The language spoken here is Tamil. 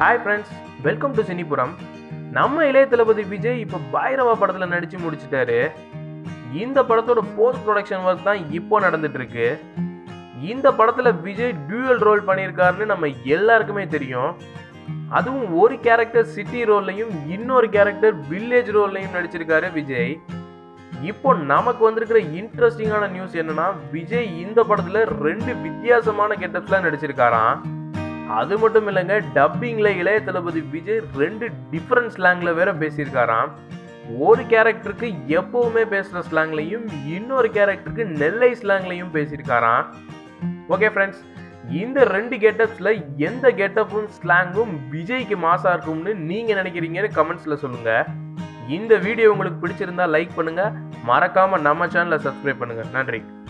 hi friends welcome to Cinepuram நம்ம இளைய தளபதி விஜய் இப்போ பைரவா படத்தில் நடித்து முடிச்சிட்டாரு இந்த படத்தோட போஸ்ட் ப்ரொடக்ஷன் ஒர்க் தான் இப்போ நடந்துட்டு இருக்கு இந்த படத்தில் விஜய் டியூயல் ரோல் பண்ணியிருக்காருன்னு நம்ம எல்லாருக்குமே தெரியும் அதுவும் ஒரு கேரக்டர் சிட்டி ரோல்லையும் இன்னொரு கேரக்டர் வில்லேஜ் ரோல்லையும் நடிச்சிருக்காரு விஜய் இப்போ நமக்கு வந்திருக்கிற இன்ட்ரெஸ்டிங்கான நியூஸ் என்னன்னா விஜய் இந்த படத்துல ரெண்டு வித்தியாசமான கெட்டப்ஸ்லாம் நடிச்சிருக்காராம் அது மட்டும் இல்லைங்க டப்பிங்ல இளைய தளபதி விஜய் ரெண்டு டிஃப்ரெண்ட் ஸ்லாங்ல வேற பேசியிருக்காராம் ஒரு கேரக்டருக்கு எப்பவுமே பேசுற ஸ்லாங்லையும் இன்னொரு கேரக்டருக்கு நெல்லை ஸ்லாங்லையும் பேசியிருக்காராம் ஓகே ஃப்ரெண்ட்ஸ் இந்த ரெண்டு கெட்டப்ஸ்ல எந்த கெட்டப்பும் ஸ்லாங்கும் விஜய்க்கு மாசா இருக்கும்னு நீங்க நினைக்கிறீங்கன்னு கமெண்ட்ஸ்ல சொல்லுங்க இந்த வீடியோ உங்களுக்கு பிடிச்சிருந்தா லைக் பண்ணுங்க மறக்காம நம்ம சேனலை சப்ஸ்கிரைப் பண்ணுங்க நன்றி